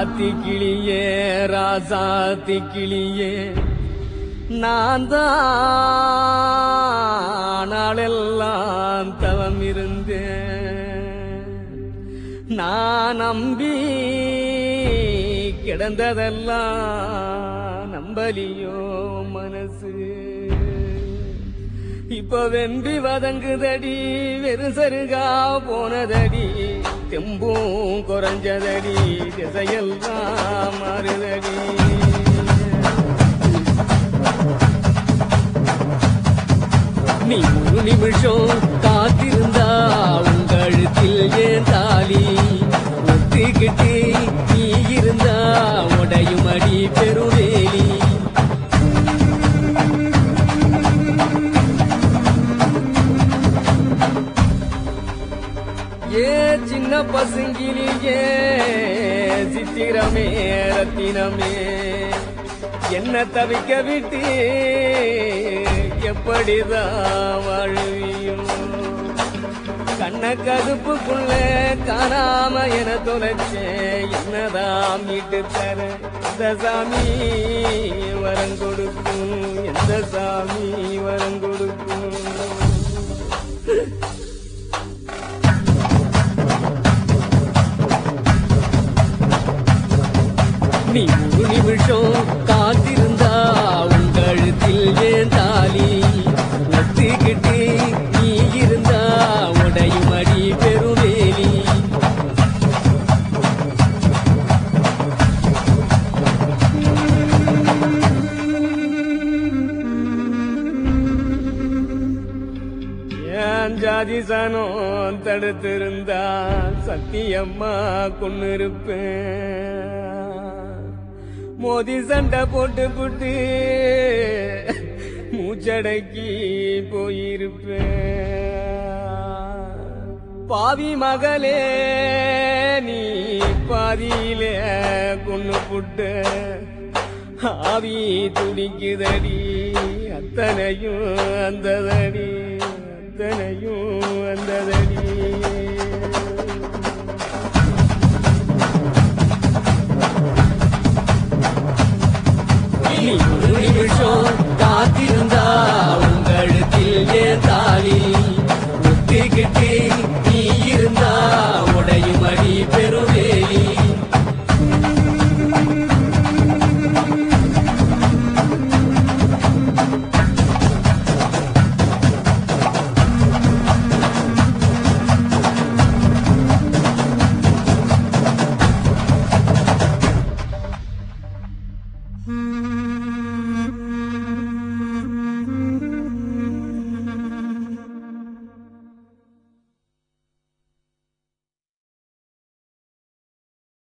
ராசாத்தி கிளியே ராசாத்தி கிளியே நான் தான் நாளெல்லாம் தவம் இருந்தேன் நான் நம்பி கிடந்ததெல்லாம் நம்பலியோ மனசு இப்ப வெம்பி வதங்குதடி வெறும் சருகா போனதடி தெம்பும் குறைஞ்சதடி திசையெல்லாம் மாறுதடி நீ ஒரு நிமிஷம் காத்திருந்தா உங்க கழுத்தில் ஏன் தாலி ஒத்துக்கிட்டு நீ இருந்தா உடையும் அடி பெருவேலி ஏ சின்ன பசுங்கிலியே சித்திரமே ரத்தினமே என்ன தவிக்க விட்டு எப்படிதான் வாழுவியும் கண்ண கதுப்புக்குள்ள காணாம என தொலைச்சேன் என்னதான் மீட்டு தர எந்த சாமி வரம் கொடுக்கும் எந்த சாமி வரம் கொடுக்கும் நீ ஒரு நிமிஷம் காத்திருந்தா உன் கழுத்தில் ஏன் தாலி ஒத்துக்கிட்டு நீ இருந்தா உடையும் அடி பெருவேலி ஏன் ஜாதி சனம் தடுத்திருந்தா சத்தியம்மா கொண்டு இருப்பேன் மோதி சண்டை போட்டு புட்டு மூச்சடக்கி போயிருப்பேன் பாவி மகளே நீ பாதியிலே கொண்டு புட்டு ஆவி துடிக்குதடி அத்தனையும் அந்ததடி அத்தனையும் அந்ததடி